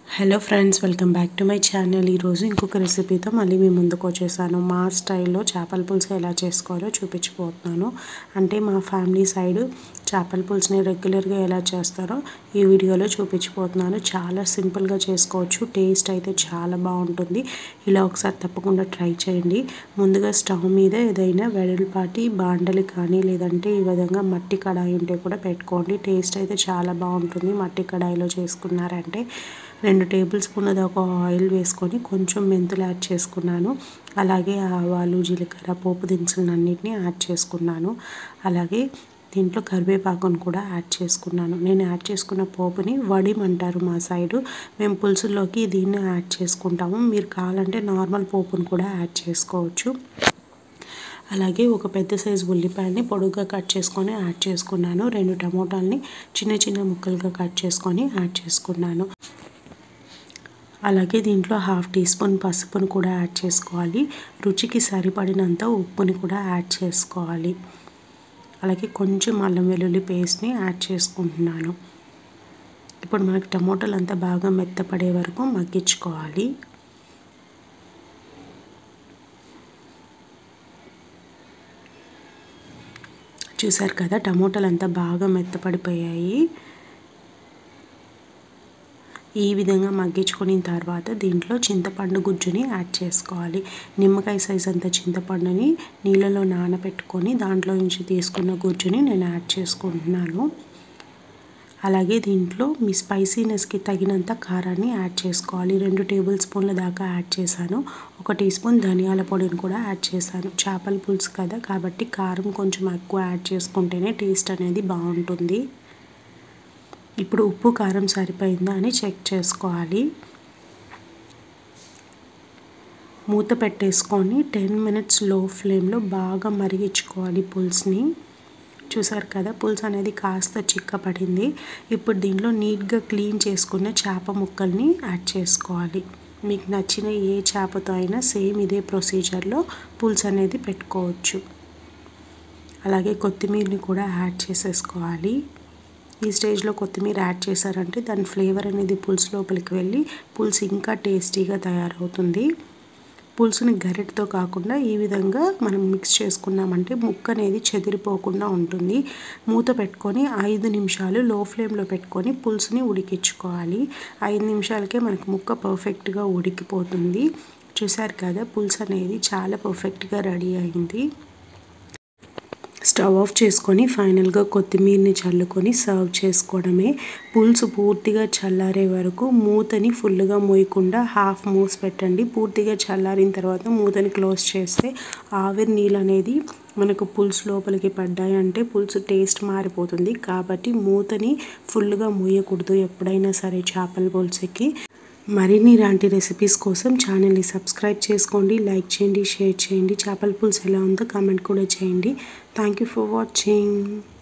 hello friends welcome back to my channel ఈరోజు ఇంకొక రెసిపీతో మళ్ళీ మీ ముందుకు వచ్చేసాను మా స్టైల్లో చేపల పులుసు ఎలా చేసుకోవాలో చూపించిపోతున్నాను అంటే మా ఫ్యామిలీ సైడ్ చేపల పులుసుని రెగ్యులర్గా ఎలా చేస్తారో ఈ వీడియోలో చూపించిపోతున్నాను చాలా సింపుల్గా చేసుకోవచ్చు టేస్ట్ అయితే చాలా బాగుంటుంది ఇలా ఒకసారి తప్పకుండా ట్రై చేయండి ముందుగా స్టవ్ మీద ఏదైనా వెడల్పాటి బాండలి కానీ లేదంటే ఈ విధంగా మట్టి కడాయి ఉంటే కూడా పెట్టుకోండి టేస్ట్ అయితే చాలా బాగుంటుంది మట్టి కడాయిలో చేసుకున్నారంటే రెండు టేబుల్ స్పూన్ల దాకా ఆయిల్ వేసుకొని కొంచెం మెంతులు యాడ్ చేసుకున్నాను అలాగే ఆవాలు జీలకర్ర పోపు దినుసులను అన్నిటిని యాడ్ చేసుకున్నాను అలాగే దీంట్లో కరివేపాకును కూడా యాడ్ చేసుకున్నాను నేను యాడ్ చేసుకున్న పోపుని వడిమంటారు మా సైడు మేము పులుసుల్లోకి దీన్ని యాడ్ చేసుకుంటాము మీరు కావాలంటే నార్మల్ పోపును కూడా యాడ్ చేసుకోవచ్చు అలాగే ఒక పెద్ద సైజు ఉల్లిపాయని పొడుగ్గా కట్ చేసుకొని యాడ్ చేసుకున్నాను రెండు టమోటాలని చిన్న చిన్న ముక్కలుగా కట్ చేసుకొని యాడ్ చేసుకున్నాను అలాగే దీంట్లో హాఫ్ టీ స్పూన్ పసుపును కూడా యాడ్ చేసుకోవాలి రుచికి సరిపడినంత ఉప్పుని కూడా యాడ్ చేసుకోవాలి అలాగే కొంచెం అల్లం వెల్లుల్లి పేస్ట్ని యాడ్ చేసుకుంటున్నాను ఇప్పుడు మనకి టమోటాలు అంతా బాగా మెత్తపడే వరకు మగ్గించుకోవాలి చూసారు కదా టమోటాలు అంతా బాగా మెత్తపడిపోయాయి ఈ విధంగా మగ్గించుకున్న తర్వాత దీంట్లో చింతపండు గుజ్జుని యాడ్ చేసుకోవాలి నిమ్మకాయ సైజ్ అంత చింతపండుని నీళ్ళలో నానబెట్టుకొని దాంట్లో నుంచి తీసుకున్న గుజ్జుని నేను యాడ్ చేసుకుంటున్నాను అలాగే దీంట్లో మీ స్పైసీనెస్కి తగినంత కారాన్ని యాడ్ చేసుకోవాలి రెండు టేబుల్ స్పూన్ల దాకా యాడ్ చేశాను ఒక టీ స్పూన్ ధనియాల పొడిని కూడా యాడ్ చేశాను చేపల పులుసు కదా కాబట్టి కారం కొంచెం ఎక్కువ యాడ్ చేసుకుంటేనే టేస్ట్ అనేది బాగుంటుంది ఇప్పుడు ఉప్పు కారం సరిపోయిందా అని చెక్ చేసుకోవాలి మూత పెట్టేసుకొని టెన్ మినిట్స్ లో ఫ్లేమ్లో బాగా మరిగించుకోవాలి పులుసుని చూసారు కదా పులుసు అనేది కాస్త చిక్కపడింది ఇప్పుడు దీంట్లో నీట్గా క్లీన్ చేసుకున్న చేప ముక్కల్ని యాడ్ చేసుకోవాలి మీకు నచ్చిన ఏ చేపతో అయినా సేమ్ ఇదే ప్రొసీజర్లో పులుసు అనేది పెట్టుకోవచ్చు అలాగే కొత్తిమీరని కూడా యాడ్ చేసేసుకోవాలి ఈ స్టేజ్లో కొత్తిమీర యాడ్ చేశారంటే దాని ఫ్లేవర్ అనేది పులుసు లోపలికి వెళ్ళి పులుసు ఇంకా టేస్టీగా తయారవుతుంది పులుసుని గరిటతో కాకుండా ఈ విధంగా మనం మిక్స్ చేసుకున్నామంటే ముక్క అనేది చెదిరిపోకుండా ఉంటుంది మూత పెట్టుకొని ఐదు నిమిషాలు లో ఫ్లేమ్లో పెట్టుకొని పులుసుని ఉడికించుకోవాలి ఐదు నిమిషాలకే మనకు ముక్క పర్ఫెక్ట్గా ఉడికిపోతుంది చూసారు కదా పులుసు అనేది చాలా పర్ఫెక్ట్గా రెడీ అయింది స్టవ్ ఆఫ్ చేసుకొని ఫైనల్గా కొత్తిమీరని చల్లుకొని సర్వ్ చేసుకోవడమే పులుసు పూర్తిగా చల్లారే వరకు మూతని ఫుల్గా మోయకుండా హాఫ్ మూస్ పెట్టండి పూర్తిగా చల్లారిన తర్వాత మూతని క్లోజ్ చేస్తే ఆవిరి నీళ్ళు అనేది మనకు పులుసు లోపలికి పడ్డాయి అంటే పులుసు టేస్ట్ మారిపోతుంది కాబట్టి మూతని ఫుల్గా మూయకూడదు ఎప్పుడైనా సరే చేపల పులుసుకి మరిన్ని ఇలాంటి రెసిపీస్ కోసం ఛానల్ని సబ్స్క్రైబ్ చేసుకోండి లైక్ చేయండి షేర్ చేయండి చేపల పులుసు ఎలా ఉందో కామెంట్ కూడా చేయండి థ్యాంక్ యూ ఫర్ వాచింగ్